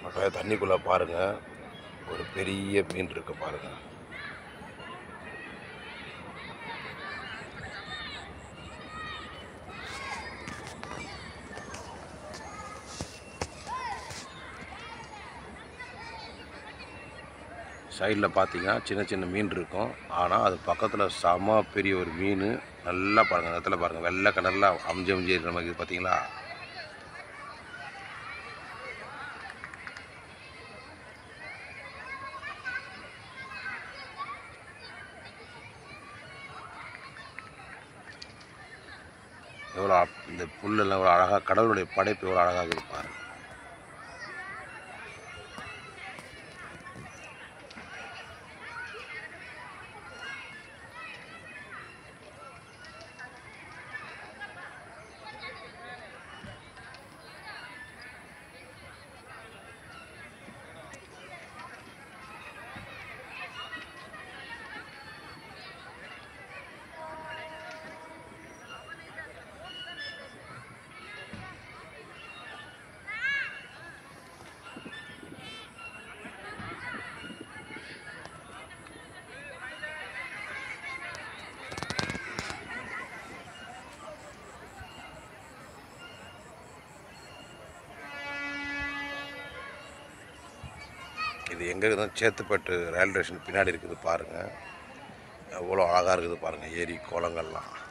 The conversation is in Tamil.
அப்போ தண்ணிக்குள்ளே பாருங்கள் ஒரு பெரிய மீன் இருக்கு பாருங்கள் சைடில் பார்த்தீங்கன்னா சின்ன சின்ன மீன் இருக்கும் ஆனால் அது பக்கத்தில் செம பெரிய ஒரு மீன் நல்லா பாருங்கள் அந்த இடத்துல பாருங்கள் வெள்ளை கலரில் அமிஞ்சு அமிஞ்சு இருக்கிற மாதிரி இருக்குது பார்த்தீங்களா எவ்வளோ அப்- இந்த புல்லெல்லாம் எவ்வளோ அழகாக கடவுளுடைய படைப்பு எவ்வளோ அழகாக இருக்குது பாருங்க இது எங்கே இருக்குதுன்னா சேத்துப்பட்டு ரயில்வே ஸ்டேஷன் பின்னாடி இருக்குது பாருங்கள் எவ்வளோ அழகாக இருக்குது பாருங்கள் ஏரி குளங்கள்லாம்